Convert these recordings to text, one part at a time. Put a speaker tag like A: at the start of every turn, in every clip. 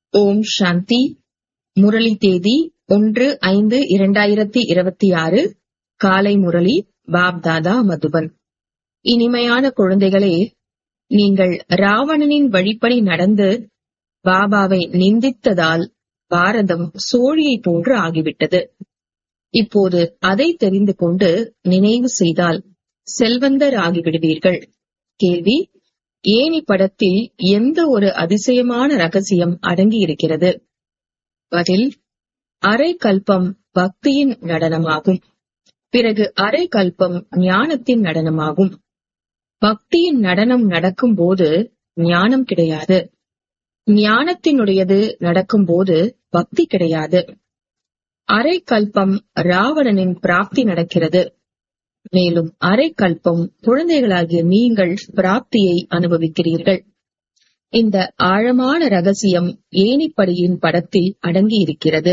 A: ஓம் சாந்தி முரளி தேதி ஒன்று ஐந்து இரண்டாயிரத்தி இருபத்தி ஆறு காலை முரளி பாப்தாதா மதுபன் இனிமையான குழந்தைகளே நீங்கள் ராவணனின் வழிப்படி நடந்து பாபாவை நிந்தித்ததால் பாரதம் சோழியை போன்று ஆகிவிட்டது இப்போது அதை தெரிந்து கொண்டு நினைவு செய்தால் செல்வந்தர் ஆகிவிடுவீர்கள் கேள்வி ஏனி படத்தில் எந்த ஒரு அதிசயமான ரகசியம் அடங்கி இருக்கிறது பதில் அரை கல்பம் பக்தியின் நடனமாகும் பிறகு அரை கல்பம் ஞானத்தின் நடனமாகும் பக்தியின் நடனம் நடக்கும் போது ஞானம் கிடையாது ஞானத்தினுடையது நடக்கும்போது பக்தி கிடையாது அரை கல்பம் ராவணனின் பிராப்தி நடக்கிறது மேலும் அரை கல்பம் குழந்தைகளாகிய நீங்கள் பிராப்தியை அனுபவிக்கிறீர்கள் இந்த ஆழமான ரகசியம் ஏனிப்படியின் படத்தில் அடங்கி இருக்கிறது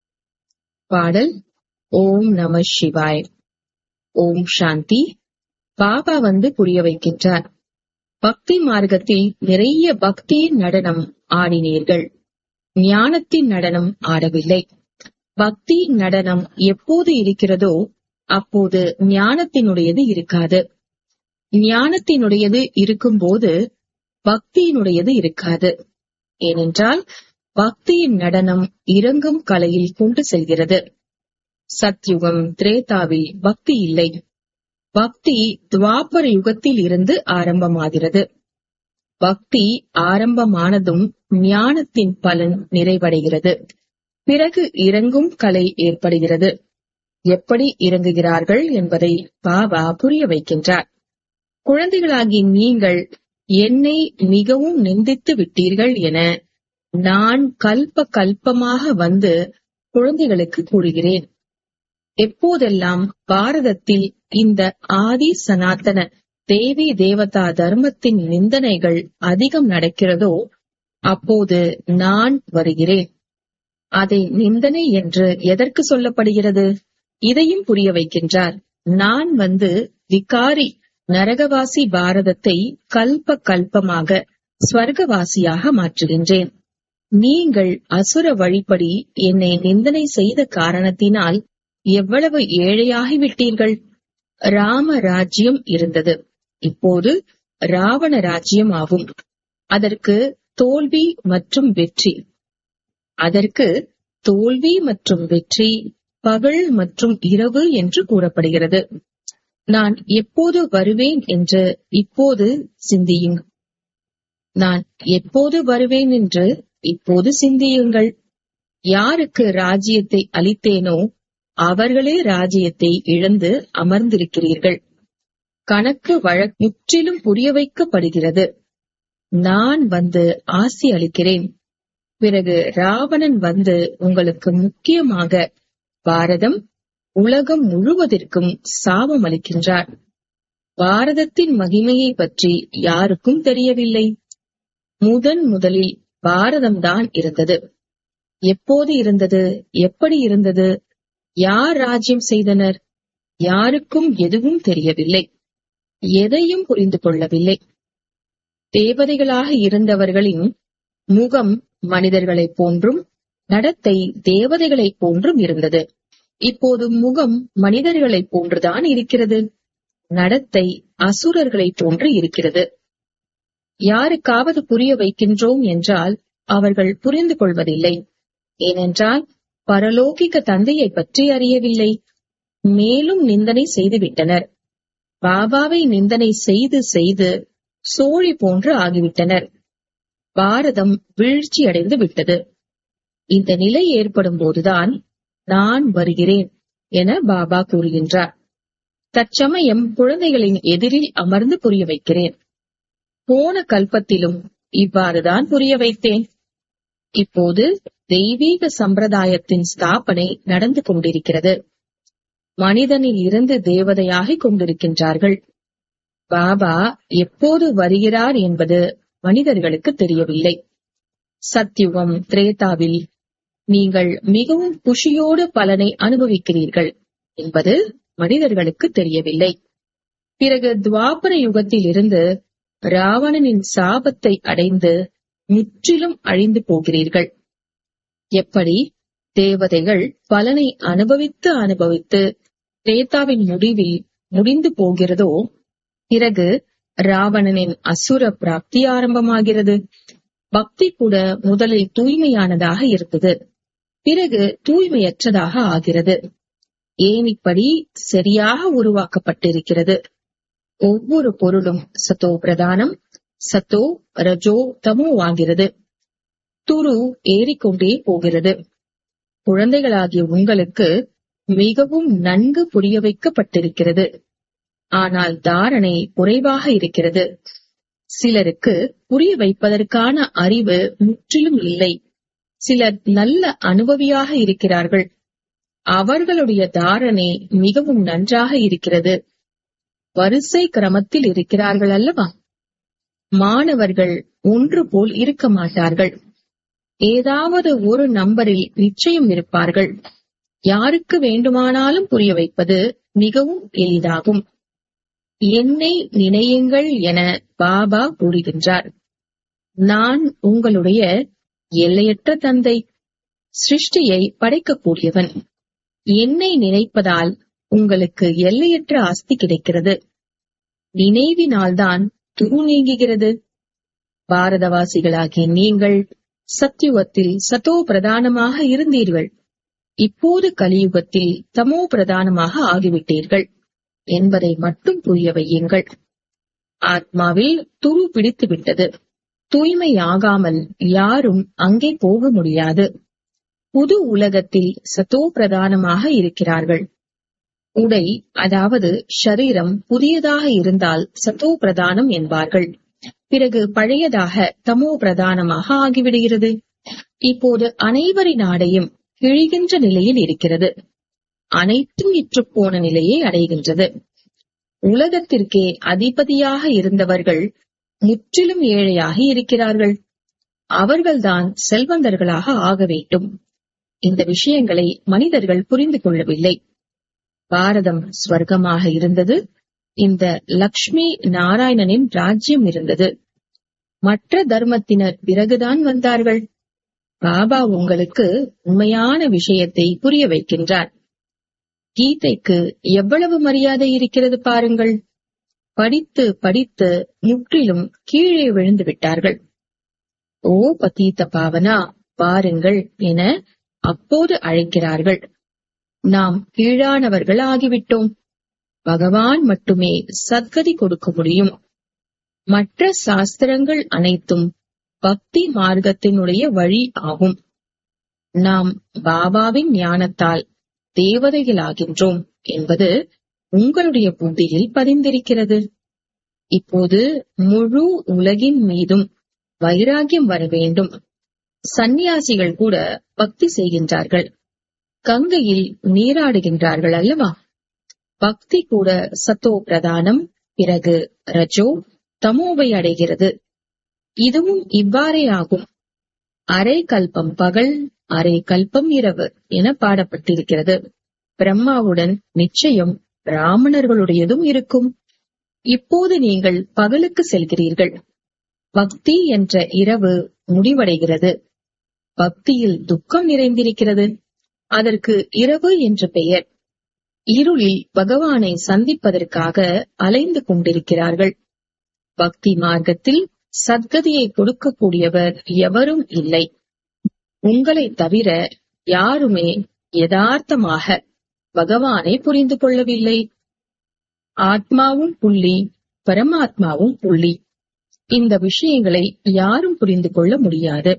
A: பாடல் ஓம் நம சிவாய் ஓம் சாந்தி பாபா வந்து புரிய வைக்கின்றார் பக்தி மார்க்கத்தில் நிறைய பக்தியின் நடனம் ஆடினீர்கள் ஞானத்தின் நடனம் ஆடவில்லை பக்தி நடனம் எப்போது இருக்கிறதோ அப்போது ஞானத்தினுடையது இருக்காது ஞானத்தினுடையது இருக்கும்போது பக்தியினுடையது இருக்காது ஏனென்றால் பக்தியின் நடனம் இறங்கும் கலையில் கொண்டு செல்கிறது சத்யுகம் திரேதாவில் பக்தி இல்லை பக்தி துவாபர யுகத்தில் இருந்து ஆரம்பமாகிறது பக்தி ஆரம்பமானதும் ஞானத்தின் பலன் நிறைவடைகிறது பிறகு இறங்கும் கலை ஏற்படுகிறது எப்படி இறங்குகிறார்கள் என்பதை பாபா புரிய வைக்கின்றார் குழந்தைகளாகி நீங்கள் என்னை மிகவும் நிந்தித்து விட்டீர்கள் என நான் கல்ப கல்பமாக வந்து குழந்தைகளுக்கு கூறுகிறேன் எப்போதெல்லாம் பாரதத்தில் இந்த ஆதி சனாத்தன தேவி தேவதா தர்மத்தின் நிந்தனைகள் அதிகம் நடக்கிறதோ அப்போது நான் வருகிறேன் அதை நிந்தனை என்று எதற்கு சொல்லப்படுகிறது இதையும் புரிய வைக்கின்றார் நான் வந்து விகாரி நரகவாசி பாரதத்தை கல்ப கல்பமாக ஸ்வர்கவாசியாக மாற்றுகின்றேன் நீங்கள் அசுர வழிப்படி என்னை நிந்தனை செய்த காரணத்தினால் எவ்வளவு ஏழையாகிவிட்டீர்கள் ராம ராஜ்யம் இருந்தது இப்போது ராவண ராஜ்யம் ஆகும் அதற்கு தோல்வி மற்றும் வெற்றி அதற்கு தோல்வி மற்றும் வெற்றி பகல் மற்றும் இரவு என்று கூறப்படுகிறது நான் எப்போது வருவேன் என்று இப்போது சிந்தியுங்கள் நான் எப்போது வருவேன் என்று இப்போது சிந்தியுங்கள் யாருக்கு ராஜ்யத்தை அளித்தேனோ அவர்களே ராஜ்யத்தை இழந்து அமர்ந்திருக்கிறீர்கள் கணக்கு வழக்கு முற்றிலும் புரிய வைக்கப்படுகிறது நான் வந்து ஆசி அளிக்கிறேன் பிறகு ராவணன் வந்து உங்களுக்கு முக்கியமாக பாரதம் உலகம் முழுவதற்கும் சாபம் அளிக்கின்றார் பாரதத்தின் மகிமையை பற்றி யாருக்கும் தெரியவில்லை முதன் முதலில் பாரதம்தான் இருந்தது எப்போது இருந்தது எப்படி இருந்தது யார் ராஜ்யம் செய்தனர் யாருக்கும் எதுவும் தெரியவில்லை எதையும் புரிந்து கொள்ளவில்லை தேவதைகளாக இருந்தவர்களின் முகம் மனிதர்களைப் போன்றும் நடத்தை தேவதைகளைப் போன்றும் இருந்தது இப்போது முகம் மனிதர்களைப் போன்றுதான் இருக்கிறது நடத்தை அசுரர்களைப் போன்று இருக்கிறது யாருக்காவது புரிய வைக்கின்றோம் என்றால் அவர்கள் புரிந்து கொள்வதில்லை ஏனென்றால் பரலோகிக தந்தையை பற்றி அறியவில்லை மேலும் நிந்தனை செய்துவிட்டனர் பாபாவை நிந்தனை செய்து செய்து சோழி போன்று ஆகிவிட்டனர் பாரதம் வீழ்ச்சி அடைந்து விட்டது இந்த நிலை ஏற்படும் போதுதான் நான் வருகிறேன் என பாபா கூறுகின்றார் தற்சமயம் குழந்தைகளின் எதிரில் அமர்ந்து புரிய வைக்கிறேன் போன கல்பத்திலும் இவ்வாறுதான் புரிய வைத்தேன் இப்போது தெய்வீக சம்பிரதாயத்தின் ஸ்தாபனை நடந்து கொண்டிருக்கிறது மனிதனில் இருந்து தேவதையாகிக் கொண்டிருக்கின்றார்கள் பாபா எப்போது வருகிறார் என்பது மனிதர்களுக்கு தெரியவில்லை சத்யுகம் திரேதாவில் நீங்கள் மிகவும் குஷியோடு பலனை அனுபவிக்கிறீர்கள் என்பது மனிதர்களுக்கு தெரியவில்லை பிறகு துவாபர யுகத்தில் இருந்து ராவணனின் சாபத்தை அடைந்து முற்றிலும் அழிந்து போகிறீர்கள் எப்படி தேவதைகள் பலனை அனுபவித்து அனுபவித்து தேத்தாவின் முடிவில் முடிந்து போகிறதோ பிறகு ராவணனின் அசுர பிராப்தி ஆரம்பமாகிறது பக்தி கூட முதலில் தூய்மையானதாக இருந்தது பிறகு தூய்மையற்றதாக ஆகிறது ஏன் இப்படி சரியாக உருவாக்கப்பட்டிருக்கிறது ஒவ்வொரு பொருளும் சத்தோ பிரதானம் சத்தோ ரஜோ தமோ ஆகிறது துரு ஏறிக்கொண்டே போகிறது குழந்தைகளாகிய உங்களுக்கு மிகவும் நன்கு புரிய வைக்கப்பட்டிருக்கிறது ஆனால் தாரணை குறைவாக இருக்கிறது சிலருக்கு புரிய வைப்பதற்கான அறிவு முற்றிலும் இல்லை சிலர் நல்ல அனுபவியாக இருக்கிறார்கள் அவர்களுடைய தாரணை மிகவும் நன்றாக இருக்கிறது வரிசை கிரமத்தில் இருக்கிறார்கள் அல்லவா மாணவர்கள் ஒன்று போல் இருக்க மாட்டார்கள் ஏதாவது ஒரு நம்பரில் நிச்சயம் இருப்பார்கள் யாருக்கு வேண்டுமானாலும் புரிய வைப்பது மிகவும் எளிதாகும் என்னை நினையுங்கள் என பாபா கூறுகின்றார் நான் உங்களுடைய எல்லையற்ற தந்தை சிருஷ்டியை படைக்கக்கூடியவன் என்னை நினைப்பதால் உங்களுக்கு எல்லையற்ற ஆஸ்தி கிடைக்கிறது நினைவினால்தான் துரு நீங்குகிறது பாரதவாசிகளாகிய நீங்கள் சத்தியுகத்தில் சத்தோ பிரதானமாக இருந்தீர்கள் இப்போது கலியுகத்தில் தமோ பிரதானமாக ஆகிவிட்டீர்கள் என்பதை மட்டும் புரிய வையுங்கள் ஆத்மாவில் துரு பிடித்து விட்டது தூய்மையாகாமல் யாரும் அங்கே போக முடியாது புது உலகத்தில் சத்தோ பிரதானமாக இருக்கிறார்கள் உடை அதாவது ஷரீரம் புதியதாக இருந்தால் சத்தோ பிரதானம் என்பார்கள் பிறகு பழையதாக தமோ பிரதானமாக ஆகிவிடுகிறது இப்போது அனைவரின் ஆடையும் கிழிகின்ற நிலையில் இருக்கிறது அனைத்தும் இற்றுப்போன நிலையை அடைகின்றது உலகத்திற்கே அதிபதியாக இருந்தவர்கள் முற்றிலும் ஏழையாக இருக்கிறார்கள் அவர்கள்தான் செல்வந்தர்களாக ஆக வேண்டும் இந்த விஷயங்களை மனிதர்கள் புரிந்து கொள்ளவில்லை பாரதம் ஸ்வர்க்கமாக இருந்தது இந்த லக்ஷ்மி நாராயணனின் ராஜ்யம் இருந்தது மற்ற தர்மத்தினர் பிறகுதான் வந்தார்கள் பாபா உங்களுக்கு உண்மையான விஷயத்தை புரிய வைக்கின்றார் கீதைக்கு எவ்வளவு மரியாதை இருக்கிறது பாருங்கள் படித்து படித்து முற்றிலும் கீழே விழுந்து விட்டார்கள் ஓ பதீத்த பாவனா பாருங்கள் என அப்போது அழைக்கிறார்கள் நாம் கீழானவர்கள் ஆகிவிட்டோம் பகவான் மட்டுமே சத்கதி கொடுக்க முடியும் மற்ற சாஸ்திரங்கள் அனைத்தும் பக்தி மார்க்கத்தினுடைய வழி ஆகும் நாம் பாபாவின் ஞானத்தால் தேவதைகளாகின்றோம் என்பது உங்களுடைய புத்தியில் பதிந்திருக்கிறது இப்போது முழு உலகின் மீதும் வைராகியம் வர வேண்டும் சந்நியாசிகள் கூட பக்தி செய்கின்றார்கள் கங்கையில் நீராடுகின்றார்கள் அல்லவா பக்தி கூட சத்தோ பிரதானம் பிறகு ரஜோ தமோவை அடைகிறது இதுவும் இவ்வாறே ஆகும் அரை கல்பம் பகல் அரை கல்பம் இரவு என பாடப்பட்டிருக்கிறது பிரம்மாவுடன் நிச்சயம் பிராமணர்களுடையதும் இருக்கும் இப்போது நீங்கள் பகலுக்கு செல்கிறீர்கள் பக்தி என்ற இரவு முடிவடைகிறது பக்தியில் துக்கம் நிறைந்திருக்கிறது அதற்கு இரவு என்று பெயர் இருளில் பகவானை சந்திப்பதற்காக அலைந்து கொண்டிருக்கிறார்கள் பக்தி மார்க்கத்தில் சத்கதியை கொடுக்கக்கூடியவர் எவரும் இல்லை உங்களை தவிர யாருமே யதார்த்தமாக பகவானை புரிந்து கொள்ளவில்லை ஆத்மாவும் புள்ளி பரமாத்மாவும் புள்ளி இந்த விஷயங்களை யாரும் புரிந்து கொள்ள முடியாது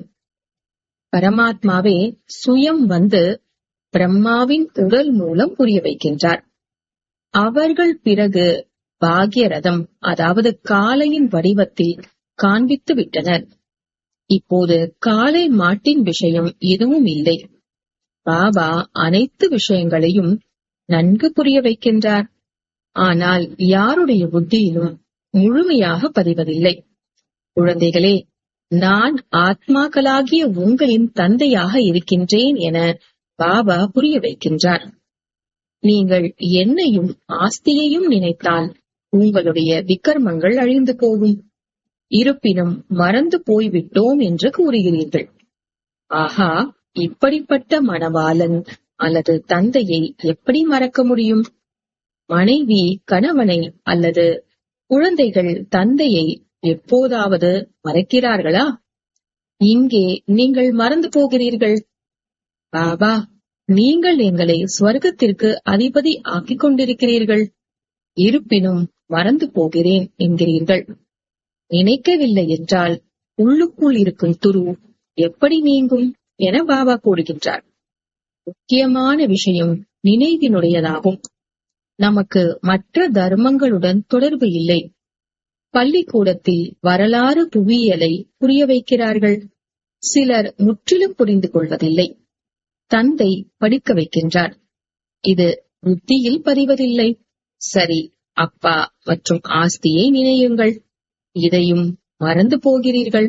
A: பரமாத்மாவே சுயம் வந்து பிரம்மாவின் உடல் மூலம் புரிய வைக்கின்றார் அவர்கள் பிறகு பாக்யரதம் அதாவது காளையின் வடிவத்தில் காண்பித்து விட்டனர் இப்போது காளை மாட்டின் விஷயம் எதுவும் இல்லை பாபா அனைத்து விஷயங்களையும் நன்கு புரிய வைக்கின்றார் ஆனால் யாருடைய புத்தியிலும் முழுமையாக பதிவதில்லை குழந்தைகளே நான் ஆத்மாக்களாகிய உங்களின் தந்தையாக இருக்கின்றேன் என பாபா புரிய வைக்கின்றார் நீங்கள் என்னையும் ஆஸ்தியையும் நினைத்தால் உங்களுடைய விக்கர்மங்கள் அழிந்து போகும் இருப்பினும் மறந்து போய்விட்டோம் என்று கூறுகிறீர்கள் ஆஹா இப்படிப்பட்ட மணவாளன் அல்லது தந்தையை எப்படி மறக்க முடியும் மனைவி கணவனை அல்லது குழந்தைகள் தந்தையை எப்போதாவது மறக்கிறார்களா இங்கே நீங்கள் மறந்து போகிறீர்கள் பாபா நீங்கள் எங்களை ஸ்வர்க்கத்திற்கு அதிபதி ஆக்கிக் கொண்டிருக்கிறீர்கள் இருப்பினும் மறந்து போகிறேன் என்கிறீர்கள் நினைக்கவில்லை என்றால் உள்ளுக்குள் இருக்கும் துரு எப்படி நீங்கும் என பாபா கூறுகின்றார் முக்கியமான விஷயம் நினைவினுடையதாகும் நமக்கு மற்ற தர்மங்களுடன் தொடர்பு இல்லை பள்ளிக்கூடத்தில் வரலாறு புவியியலை புரிய வைக்கிறார்கள் சிலர் முற்றிலும் புரிந்து கொள்வதில்லை தந்தை படிக்க வைக்கின்றார் இது புத்தியில் பதிவதில்லை சரி அப்பா மற்றும் ஆஸ்தியை நினையுங்கள் இதையும் மறந்து போகிறீர்கள்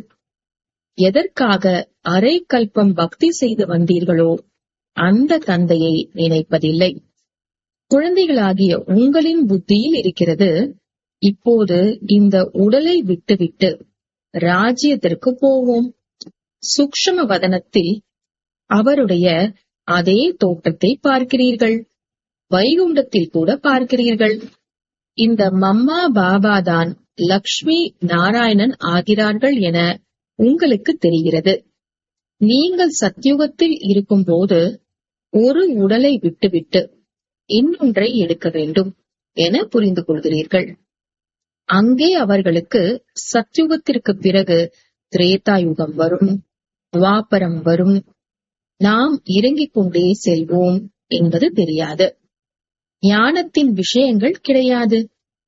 A: எதற்காக அரை கல்பம் பக்தி செய்து வந்தீர்களோ அந்த தந்தையை நினைப்பதில்லை குழந்தைகளாகிய உங்களின் புத்தியில் இருக்கிறது இப்போது இந்த உடலை விட்டுவிட்டு ராஜ்யத்திற்கு போவோம் சூக்ஷ்ம வதனத்தில் அவருடைய அதே தோற்றத்தை பார்க்கிறீர்கள் வைகுண்டத்தில் கூட பார்க்கிறீர்கள் இந்த மம்மா பாபா தான் லக்ஷ்மி நாராயணன் ஆகிறார்கள் என உங்களுக்கு தெரிகிறது நீங்கள் சத்யுகத்தில் இருக்கும்போது ஒரு உடலை விட்டுவிட்டு இன்னொன்றை எடுக்க வேண்டும் என புரிந்து கொள்கிறீர்கள் அங்கே அவர்களுக்கு சத்யுகத்திற்கு பிறகு திரேதாயுகம் வரும் துவாபரம் வரும் நாம் இறங்கிக் கொண்டே செல்வோம் என்பது தெரியாது ஞானத்தின் விஷயங்கள் கிடையாது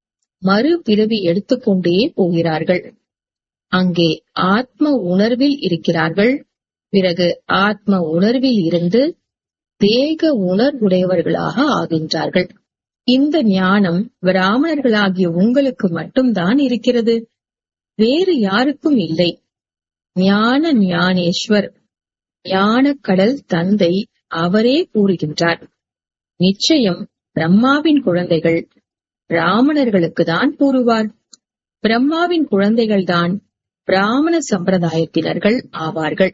A: மறுபிறவி எடுத்துக்கொண்டே போகிறார்கள் அங்கே ஆத்ம உணர்வில் இருக்கிறார்கள் பிறகு ஆத்ம உணர்வில் இருந்து தேக உணர்வுடையவர்களாக ஆகின்றார்கள் இந்த ஞானம் பிராமணர்களாகிய உங்களுக்கு மட்டும்தான் இருக்கிறது வேறு யாருக்கும் இல்லை ஞான ஞானேஸ்வர் ஞான கடல் தந்தை அவரே கூறுகின்றார் நிச்சயம் பிரம்மாவின் குழந்தைகள் பிராமணர்களுக்கு தான் கூறுவார் பிரம்மாவின் குழந்தைகள்தான் பிராமண சம்பிரதாயத்தினர்கள் ஆவார்கள்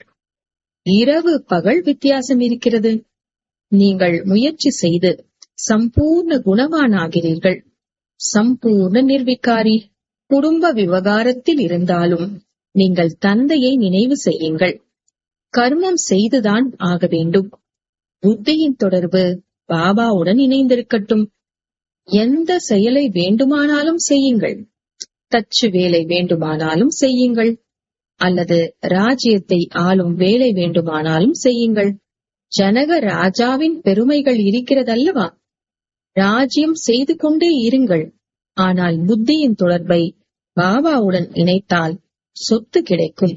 A: இரவு பகல் வித்தியாசம் இருக்கிறது நீங்கள் முயற்சி செய்து சம்பூர்ண குணவானாகிறீர்கள் சம்பூர்ண நிர்விகாரி குடும்ப விவகாரத்தில் இருந்தாலும் நீங்கள் தந்தையை நினைவு செய்யுங்கள் கர்மம் செய்துதான் ஆக வேண்டும் புத்தியின் தொடர்பு பாபாவுடன் இணைந்திருக்கட்டும் எந்த செயலை வேண்டுமானாலும் செய்யுங்கள் தச்சு வேலை வேண்டுமானாலும் செய்யுங்கள் அல்லது ராஜ்யத்தை ஆளும் வேலை வேண்டுமானாலும் செய்யுங்கள் ஜனக ராஜாவின் பெருமைகள் இருக்கிறதல்லவா ராஜ்யம் செய்து கொண்டே இருங்கள் ஆனால் புத்தியின் தொடர்பை பாபாவுடன் இணைத்தால் சொத்து கிடைக்கும்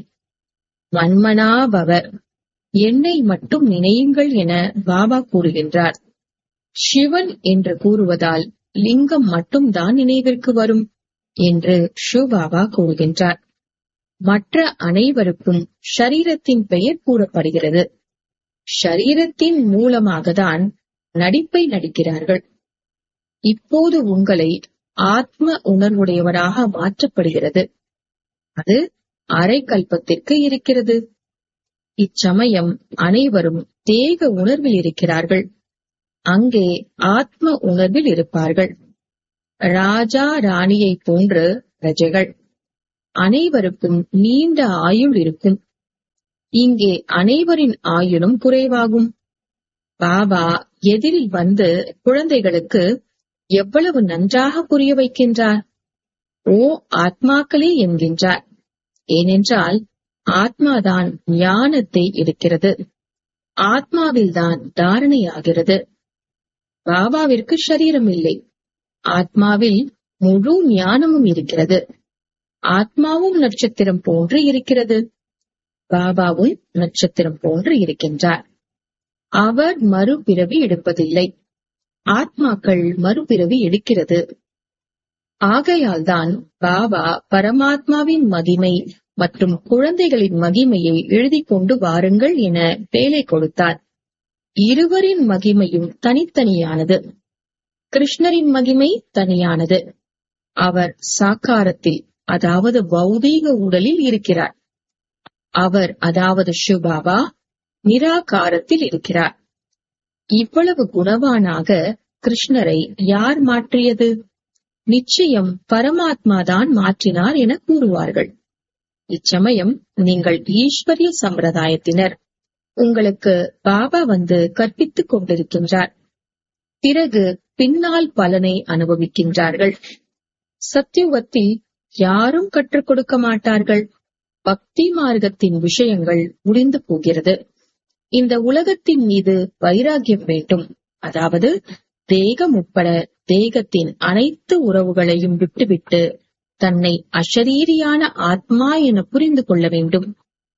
A: மன்மனாபவர் என்னை மட்டும் நினையுங்கள் என பாபா கூறுகின்றார் சிவன் என்று கூறுவதால் லிங்கம் மட்டும்தான் நினைவிற்கு வரும் என்று ஷிவபாபா கூறுகின்றார் மற்ற அனைவருக்கும் ஷரீரத்தின் பெயர் கூறப்படுகிறது ஷரீரத்தின் மூலமாகத்தான் நடிப்பை நடிக்கிறார்கள் இப்போது உங்களை ஆத்ம உணர்வுடையவராக மாற்றப்படுகிறது அது அரை கல்பத்திற்கு இருக்கிறது இச்சமயம் அனைவரும் தேக உணர்வில் இருக்கிறார்கள் அங்கே ஆத்ம உணர்வில் இருப்பார்கள் ராஜா ராணியை போன்று பிரஜைகள் அனைவருக்கும் நீண்ட ஆயுள் இருக்கும் இங்கே அனைவரின் ஆயுளும் குறைவாகும் பாபா எதிரில் வந்து குழந்தைகளுக்கு எவ்வளவு நன்றாக புரிய வைக்கின்றார் ஓ ஆத்மாக்களே என்கின்றார் ஏனென்றால் ஆத்மாதான் ஞானத்தை எடுக்கிறது ஆத்மாவில்தான் தாரணையாகிறது பாபாவிற்கு சரீரம் இல்லை ஆத்மாவில் முழு ஞானமும் இருக்கிறது ஆத்மாவும் நட்சத்திரம் போன்று இருக்கிறது பாபாவும் நட்சத்திரம் போன்று இருக்கின்றார் அவர் மறுபிறவி எடுப்பதில்லை ஆத்மாக்கள் மறுபிறவி எடுக்கிறது ஆகையால்தான் பாபா பரமாத்மாவின் மகிமை மற்றும் குழந்தைகளின் மகிமையை எழுதி கொண்டு வாருங்கள் என வேலை கொடுத்தார் இருவரின் மகிமையும் தனித்தனியானது கிருஷ்ணரின் மகிமை தனியானது அவர் சாக்காரத்தில் அதாவது பௌதீக உடலில் இருக்கிறார் அவர் அதாவது சிவபாபா நிராகாரத்தில் இருக்கிறார் இவ்வளவு குணவானாக கிருஷ்ணரை யார் மாற்றியது நிச்சயம் பரமாத்மாதான் மாற்றினார் என கூறுவார்கள் இச்சமயம் நீங்கள் ஈஸ்வரிய சம்பிரதாயத்தினர் உங்களுக்கு பாபா வந்து கற்பித்துக் கொண்டிருக்கின்றார் பிறகு பின்னால் பலனை அனுபவிக்கின்றார்கள் சத்தியுகத்தில் யாரும் கற்றுக் கொடுக்க மாட்டார்கள் பக்தி மார்க்கத்தின் விஷயங்கள் முடிந்து போகிறது இந்த உலகத்தின் மீது வைராகியம் வேண்டும் அதாவது தேகம் உட்பட தேகத்தின் அனைத்து உறவுகளையும் விட்டுவிட்டு தன்னை அஷரீரியான ஆத்மா என புரிந்து கொள்ள வேண்டும்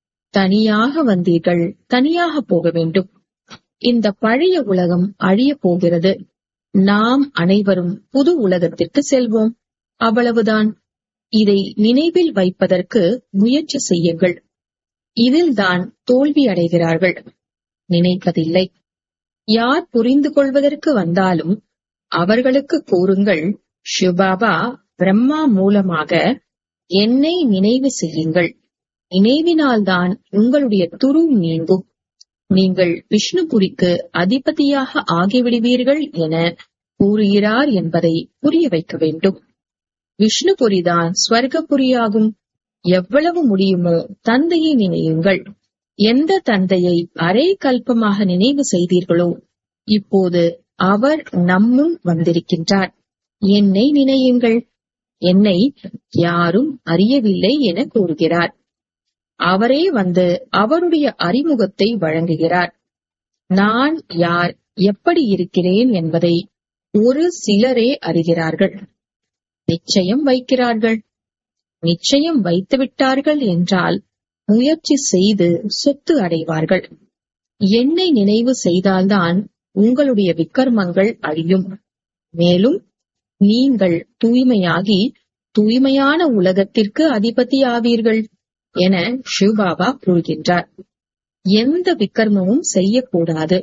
A: தனியாக வந்தீர்கள் தனியாக போக வேண்டும் இந்த பழைய உலகம் அழிய போகிறது நாம் அனைவரும் புது உலகத்திற்கு செல்வோம் அவ்வளவுதான் இதை நினைவில் வைப்பதற்கு முயற்சி செய்யுங்கள் இதில்தான் தோல்வி அடைகிறார்கள் நினைப்பதில்லை யார் புரிந்து கொள்வதற்கு வந்தாலும் அவர்களுக்கு கூறுங்கள் சிவபாபா பிரம்மா மூலமாக என்னை நினைவு செய்யுங்கள் நினைவினால்தான் உங்களுடைய துரு நீங்கும் நீங்கள் விஷ்ணுபுரிக்கு அதிபதியாக ஆகிவிடுவீர்கள் என கூறுகிறார் என்பதை புரிய வைக்க வேண்டும் விஷ்ணுபுரிதான் ஸ்வர்கபுரியாகும் எவ்வளவு முடியுமோ தந்தையை நினையுங்கள் எந்த தந்தையை அரை கல்பமாக நினைவு செய்தீர்களோ இப்போது அவர் நம்முன் வந்திருக்கின்றார் என்னை நினையுங்கள் என்னை யாரும் அறியவில்லை என கூறுகிறார் அவரே வந்து அவருடைய அறிமுகத்தை வழங்குகிறார் நான் யார் எப்படி இருக்கிறேன் என்பதை ஒரு சிலரே அறிகிறார்கள் நிச்சயம் வைக்கிறார்கள் நிச்சயம் வைத்துவிட்டார்கள் என்றால் முயற்சி செய்து சொத்து அடைவார்கள் என்னை நினைவு செய்தால்தான் உங்களுடைய விக்கர்மங்கள் அழியும் மேலும் நீங்கள் தூய்மையாகி தூய்மையான உலகத்திற்கு அதிபதி ஆவீர்கள் என சிவபாபா கூறுகின்றார் எந்த விக்கர்மமும் செய்யக்கூடாது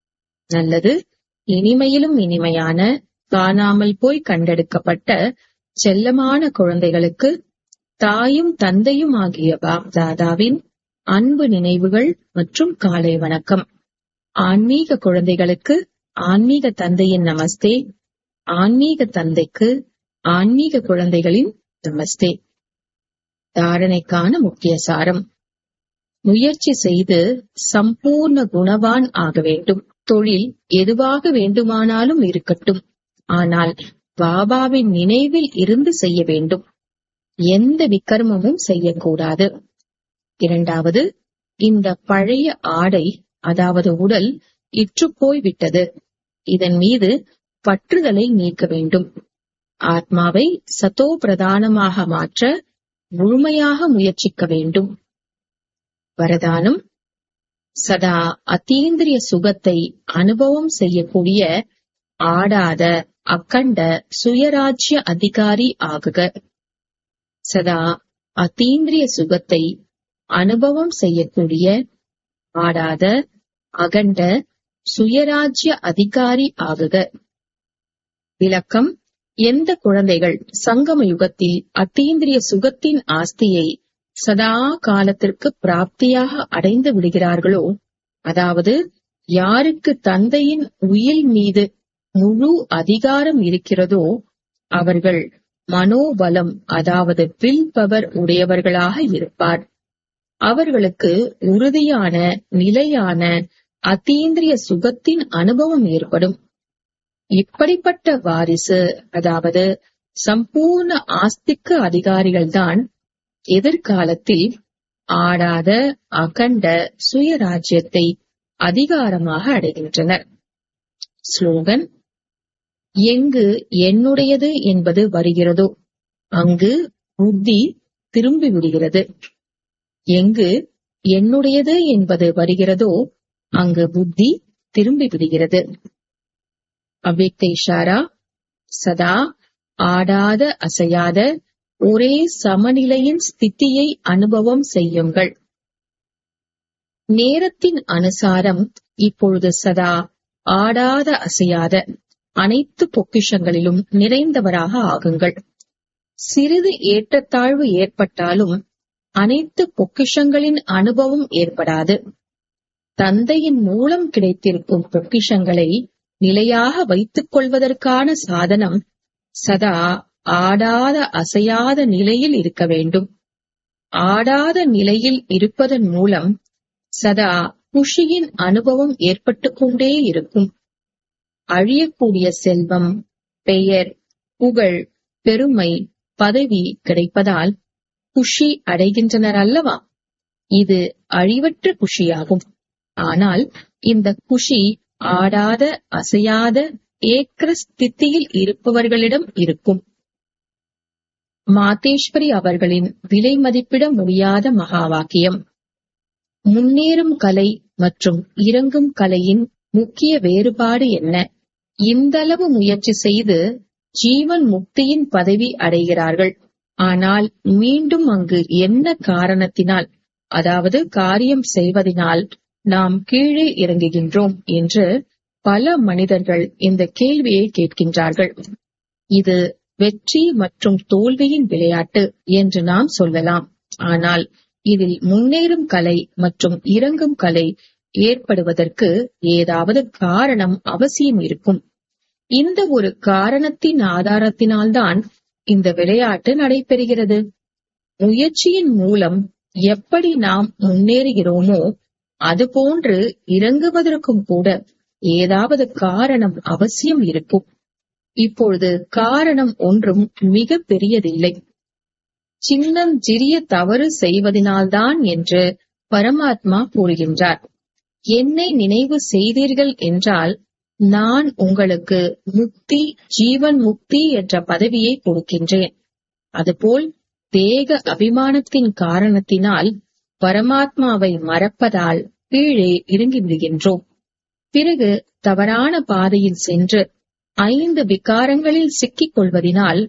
A: நல்லது இனிமையிலும் இனிமையான காணாமல் போய் கண்டெடுக்கப்பட்ட செல்லமான குழந்தைகளுக்கு தாயும் தந்தையும் ஆகிய பாப்தாதாவின் அன்பு நினைவுகள் மற்றும் காலை வணக்கம் ஆன்மீக குழந்தைகளுக்கு ஆன்மீக தந்தையின் நமஸ்தே ஆன்மீக தந்தைக்கு ஆன்மீக குழந்தைகளின் நமஸ்தே தாரணைக்கான முக்கிய சாரம் முயற்சி செய்து சம்பூர்ண குணவான் ஆக வேண்டும் தொழில் எதுவாக வேண்டுமானாலும் இருக்கட்டும் ஆனால் பாபாவின் நினைவில் இருந்து செய்ய வேண்டும் எந்த விக்கர்மமும் செய்யக்கூடாது இரண்டாவது இந்த பழைய ஆடை அதாவது உடல் இற்றுப்போய் விட்டது இதன் மீது பற்றுதலை நீக்க வேண்டும் ஆத்மாவை சதோ பிரதானமாக மாற்ற முழுமையாக முயற்சிக்க வேண்டும் வரதானம் சதா அத்தீந்திரிய சுகத்தை அனுபவம் செய்யக்கூடிய ஆடாத அக்கண்ட சுயராஜ்ய அதிகாரி ஆகுக சதா அத்தீந்திரிய சுகத்தை அனுபவம் செய்யக்கூடிய ஆடாத அகண்ட சுயராஜ்ய அதிகாரி ஆகுக விளக்கம் எந்த குழந்தைகள் சங்கம யுகத்தில் அத்தீந்திரிய சுகத்தின் ஆஸ்தியை சதா காலத்திற்கு பிராப்தியாக அடைந்து விடுகிறார்களோ அதாவது யாருக்கு தந்தையின் உயில் மீது முழு அதிகாரம் இருக்கிறதோ அவர்கள் மனோபலம் அதாவது வில் பவர் உடையவர்களாக இருப்பார் அவர்களுக்கு உறுதியான நிலையான அத்தீந்திரிய சுகத்தின் அனுபவம் ஏற்படும் இப்படிப்பட்ட வாரிசு அதாவது சம்பூர்ண ஆஸ்திக்கு அதிகாரிகள்தான் எதிர்காலத்தில் ஆடாத அகண்ட சுயராஜ்யத்தை அதிகாரமாக அடைகின்றனர் ஸ்லோகன் எங்கு என்னுடையது என்பது வருகிறதோ அங்கு புத்தி திரும்பி விடுகிறது எங்கு என்னுடையது என்பது வருகிறதோ அங்கு புத்தி திரும்பி விடுகிறது அவ்யக்த இஷாரா சதா ஆடாத அசையாத ஒரே சமநிலையின் ஸ்திதியை அனுபவம் செய்யுங்கள் நேரத்தின் அனுசாரம் இப்பொழுது சதா ஆடாத அசையாத அனைத்து பொக்கிஷங்களிலும் நிறைந்தவராக ஆகுங்கள் சிறிது ஏற்றத்தாழ்வு ஏற்பட்டாலும் அனைத்து பொக்கிஷங்களின் அனுபவம் ஏற்படாது தந்தையின் மூலம் கிடைத்திருக்கும் பொக்கிஷங்களை நிலையாக வைத்துக் கொள்வதற்கான சாதனம் சதா ஆடாத அசையாத நிலையில் இருக்க வேண்டும் ஆடாத நிலையில் இருப்பதன் மூலம் சதா குஷியின் அனுபவம் ஏற்பட்டுக் கொண்டே இருக்கும் அழியக்கூடிய செல்வம் பெயர் புகழ் பெருமை பதவி கிடைப்பதால் குஷி அடைகின்றனர் அல்லவா இது அழிவற்ற குஷியாகும் ஆனால் இந்த குஷி ஆடாத அசையாத ஏக்கர ஸ்தித்தியில் இருப்பவர்களிடம் இருக்கும் மாதேஸ்வரி அவர்களின் விலை மதிப்பிட முடியாத மகா வாக்கியம் முன்னேறும் கலை மற்றும் இறங்கும் கலையின் முக்கிய வேறுபாடு என்ன இந்தளவு முயற்சி செய்து ஜீவன் முக்தியின் பதவி அடைகிறார்கள் ஆனால் மீண்டும் அங்கு என்ன காரணத்தினால் அதாவது காரியம் செய்வதனால் நாம் கீழே இறங்குகின்றோம் என்று பல மனிதர்கள் இந்த கேள்வியை கேட்கின்றார்கள் இது வெற்றி மற்றும் தோல்வியின் விளையாட்டு என்று நாம் சொல்லலாம் ஆனால் இதில் முன்னேறும் கலை மற்றும் இறங்கும் கலை ஏற்படுவதற்கு ஏதாவது காரணம் அவசியம் இருக்கும் இந்த ஒரு காரணத்தின் ஆதாரத்தினால்தான் இந்த விளையாட்டு நடைபெறுகிறது முயற்சியின் மூலம் எப்படி நாம் முன்னேறுகிறோமோ அதுபோன்று இறங்குவதற்கும் கூட ஏதாவது காரணம் அவசியம் இருக்கும் இப்பொழுது காரணம் ஒன்றும் மிக பெரியதில்லை சின்னஞ்சிறிய தவறு செய்வதனால்தான் என்று பரமாத்மா கூறுகின்றார் என்னை நினைவு செய்தீர்கள் என்றால் நான் உங்களுக்கு முக்தி ஜீவன் முக்தி என்ற பதவியை கொடுக்கின்றேன் அதுபோல் தேக அபிமானத்தின் காரணத்தினால் பரமாத்மாவை மறப்பதால் கீழே இறங்கி விடுகின்றோம் பிறகு தவறான பாதையில் சென்று ஐந்து விகாரங்களில் சிக்கிக் கொள்வதினால்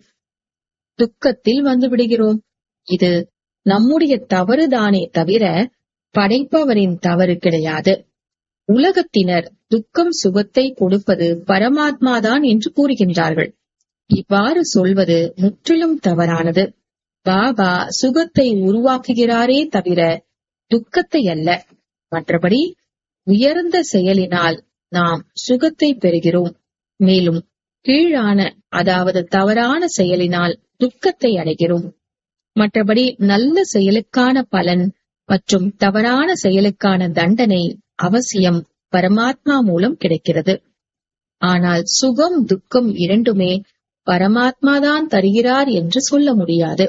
A: துக்கத்தில் வந்து விடுகிறோம் இது நம்முடைய தவறுதானே தவிர படைப்பவரின் தவறு கிடையாது உலகத்தினர் துக்கம் சுகத்தை கொடுப்பது பரமாத்மாதான் என்று கூறுகின்றார்கள் இவ்வாறு சொல்வது முற்றிலும் தவறானது பாபா சுகத்தை உருவாக்குகிறாரே தவிர துக்கத்தை அல்ல மற்றபடி உயர்ந்த செயலினால் நாம் சுகத்தை பெறுகிறோம் மேலும் கீழான அதாவது தவறான செயலினால் துக்கத்தை அடைகிறோம் மற்றபடி நல்ல செயலுக்கான பலன் மற்றும் தவறான செயலுக்கான தண்டனை அவசியம் பரமாத்மா மூலம் கிடைக்கிறது ஆனால் சுகம் துக்கம் இரண்டுமே பரமாத்மாதான் தருகிறார் என்று சொல்ல முடியாது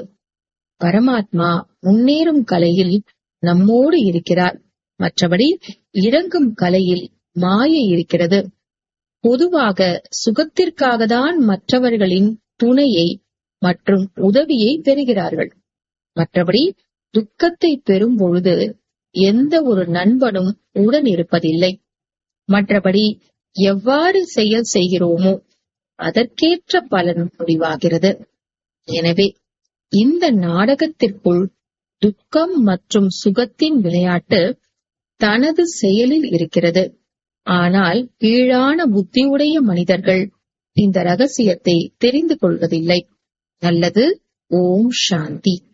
A: பரமாத்மா முன்னேறும் கலையில் நம்மோடு இருக்கிறார் மற்றபடி இறங்கும் கலையில் மாயை இருக்கிறது பொதுவாக சுகத்திற்காக தான் மற்றவர்களின் துணையை மற்றும் உதவியை பெறுகிறார்கள் மற்றபடி துக்கத்தை பெறும் பொழுது எந்த ஒரு நண்பனும் உடன் இருப்பதில்லை மற்றபடி எவ்வாறு செயல் செய்கிறோமோ அதற்கேற்ற பலன் முடிவாகிறது எனவே இந்த நாடகத்திற்குள் துக்கம் மற்றும் சுகத்தின் விளையாட்டு தனது செயலில் இருக்கிறது ஆனால் கீழான புத்தியுடைய மனிதர்கள் இந்த ரகசியத்தை தெரிந்து கொள்வதில்லை நல்லது ஓம் சாந்தி